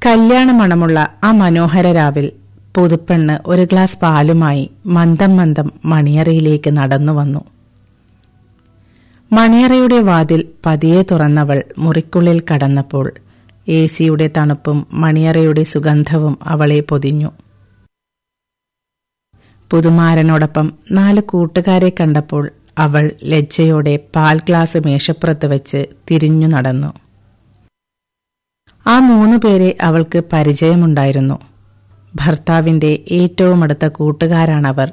കല്യാണ മണമുള്ള ആ മനോഹര രാവിൽ പുതുപ്പെണ്ണ് ഒരു ഗ്ലാസ് പാലുമായി മന്ദം മന്ദം മണിയറയിലേക്ക് നടന്നു വന്നു മണിയറയുടെ വാതിൽ പതിയെ തുറന്നവൾ മുറിക്കുള്ളിൽ കടന്നപ്പോൾ എ സിയുടെ തണുപ്പും മണിയറയുടെ സുഗന്ധവും അവളെ പൊതിഞ്ഞു പുതുമാരനോടൊപ്പം നാല് കൂട്ടുകാരെ കണ്ടപ്പോൾ അവൾ ലജ്ജയോടെ പാൽ ഗ്ലാസ് മേശപ്പുറത്ത് വെച്ച് തിരിഞ്ഞു നടന്നു ആ മൂന്നു പേരെ അവൾക്ക് പരിചയമുണ്ടായിരുന്നു ഭർത്താവിന്റെ ഏറ്റവും അടുത്ത കൂട്ടുകാരാണവർ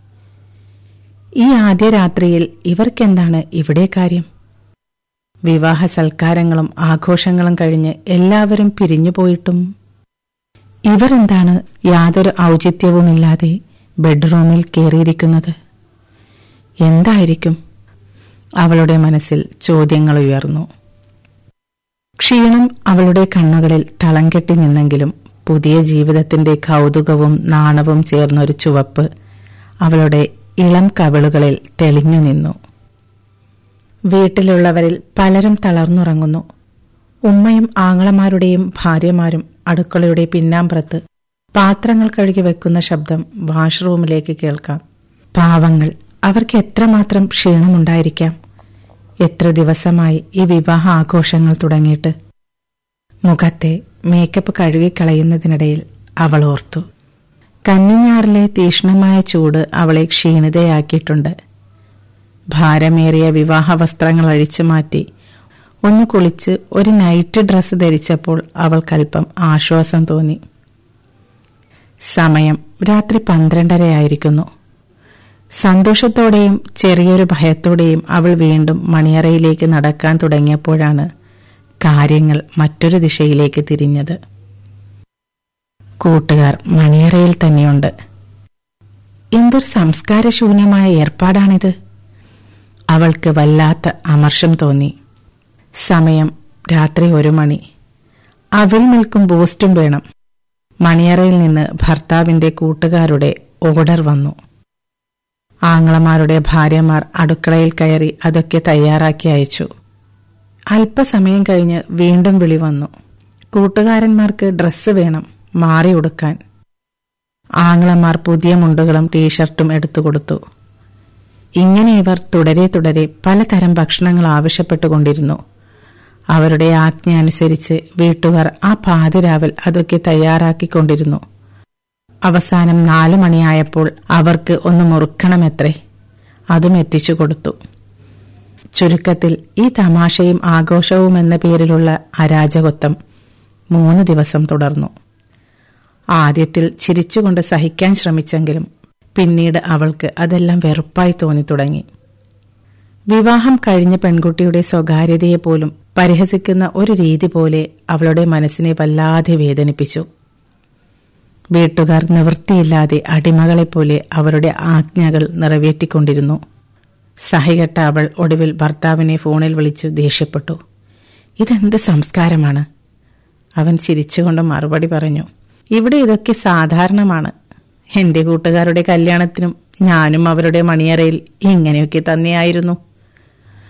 ഈ ആദ്യ രാത്രിയിൽ ഇവർക്കെന്താണ് ഇവിടെ കാര്യം വിവാഹ സൽക്കാരങ്ങളും ആഘോഷങ്ങളും കഴിഞ്ഞ് എല്ലാവരും പിരിഞ്ഞുപോയിട്ടും ഇവർ എന്താണ് യാതൊരു ഔചിത്യവുമില്ലാതെ ബെഡ്റൂമിൽ കയറിയിരിക്കുന്നത് എന്തായിരിക്കും അവളുടെ മനസ്സിൽ ചോദ്യങ്ങൾ ഉയർന്നു ക്ഷീണം അവളുടെ കണ്ണുകളിൽ തളം കെട്ടി നിന്നെങ്കിലും പുതിയ ജീവിതത്തിന്റെ കൗതുകവും നാണവും ചേർന്നൊരു ചുവപ്പ് അവളുടെ ഇളം കവിളുകളിൽ തെളിഞ്ഞു നിന്നു വീട്ടിലുള്ളവരിൽ പലരും തളർന്നുറങ്ങുന്നു ഉമ്മയും ആങ്ങളമാരുടെയും ഭാര്യമാരും അടുക്കളയുടെ പിന്നാമ്പുറത്ത് പാത്രങ്ങൾ കഴുകി വെക്കുന്ന ശബ്ദം വാഷ്റൂമിലേക്ക് കേൾക്കാം പാവങ്ങൾ അവർക്ക് എത്രമാത്രം ക്ഷീണമുണ്ടായിരിക്കാം എത്ര ദിവസമായി ഈ വിവാഹ ആഘോഷങ്ങൾ തുടങ്ങിയിട്ട് മുഖത്തെ മേക്കപ്പ് കഴുകിക്കളയുന്നതിനിടയിൽ അവൾ ഓർത്തു കന്നിഞ്ഞാറിലെ തീഷ്ണമായ ചൂട് അവളെ ക്ഷീണിതയാക്കിയിട്ടുണ്ട് ഭാരമേറിയ വിവാഹ വസ്ത്രങ്ങൾ അഴിച്ചു മാറ്റി ഒന്ന് കുളിച്ച് ഒരു നൈറ്റ് ഡ്രസ്സ് ധരിച്ചപ്പോൾ അവൾക്കല്പം ആശ്വാസം തോന്നി സമയം രാത്രി പന്ത്രണ്ടരയായിരിക്കുന്നു സന്തോഷത്തോടെയും ചെറിയൊരു ഭയത്തോടെയും അവൾ വീണ്ടും മണിയറയിലേക്ക് നടക്കാൻ തുടങ്ങിയപ്പോഴാണ് കാര്യങ്ങൾ മറ്റൊരു ദിശയിലേക്ക് തിരിഞ്ഞത് കൂട്ടുകാർ മണിയറയിൽ തന്നെയുണ്ട് എന്തൊരു സംസ്കാരശൂന്യമായ ഏർപ്പാടാണിത് അവൾക്ക് വല്ലാത്ത അമർഷം തോന്നി സമയം രാത്രി ഒരു മണി അവിൽ മിൽക്കും ബൂസ്റ്റും വേണം മണിയറയിൽ നിന്ന് ഭർത്താവിന്റെ കൂട്ടുകാരുടെ ഓർഡർ വന്നു ആങ്ങളമാരുടെ ഭാര്യമാർ അടുക്കളയിൽ കയറി അതൊക്കെ തയ്യാറാക്കി അയച്ചു അല്പസമയം കഴിഞ്ഞ് വീണ്ടും വിളി വന്നു കൂട്ടുകാരന്മാർക്ക് ഡ്രസ്സ് വേണം മാറി ഉടുക്കാൻ ആങ്ങളമാർ പുതിയ മുണ്ടുകളും ടീഷർട്ടും എടുത്തുകൊടുത്തു ഇങ്ങനെ ഇവർ തുടരെ തുടരെ പലതരം ഭക്ഷണങ്ങൾ ആവശ്യപ്പെട്ടുകൊണ്ടിരുന്നു അവരുടെ ആജ്ഞ അനുസരിച്ച് വീട്ടുകാർ ആ പാതിരാവിൽ അതൊക്കെ തയ്യാറാക്കിക്കൊണ്ടിരുന്നു അവസാനം നാലു മണിയായപ്പോൾ അവർക്ക് ഒന്ന് മുറുക്കണമെത്രേ അതും എത്തിച്ചു കൊടുത്തു ചുരുക്കത്തിൽ ഈ തമാശയും ആഘോഷവും എന്ന പേരിലുള്ള അരാജകത്വം മൂന്ന് ദിവസം തുടർന്നു ആദ്യത്തിൽ ചിരിച്ചുകൊണ്ട് സഹിക്കാൻ ശ്രമിച്ചെങ്കിലും പിന്നീട് അവൾക്ക് അതെല്ലാം വെറുപ്പായി തോന്നി തുടങ്ങി വിവാഹം കഴിഞ്ഞ പെൺകുട്ടിയുടെ സ്വകാര്യതയെ പോലും പരിഹസിക്കുന്ന ഒരു രീതി പോലെ അവളുടെ മനസ്സിനെ വല്ലാതെ വേദനിപ്പിച്ചു വീട്ടുകാർ നിവൃത്തിയില്ലാതെ അടിമകളെപ്പോലെ അവരുടെ ആജ്ഞകൾ നിറവേറ്റിക്കൊണ്ടിരുന്നു സഹികെട്ട അവൾ ഒടുവിൽ ഭർത്താവിനെ ഫോണിൽ വിളിച്ചു ദേഷ്യപ്പെട്ടു ഇതെന്ത് സംസ്കാരമാണ് അവൻ ചിരിച്ചുകൊണ്ട് മറുപടി പറഞ്ഞു ഇവിടെ ഇതൊക്കെ സാധാരണമാണ് എന്റെ കൂട്ടുകാരുടെ കല്യാണത്തിനും ഞാനും അവരുടെ മണിയറയിൽ ഇങ്ങനെയൊക്കെ തന്നെയായിരുന്നു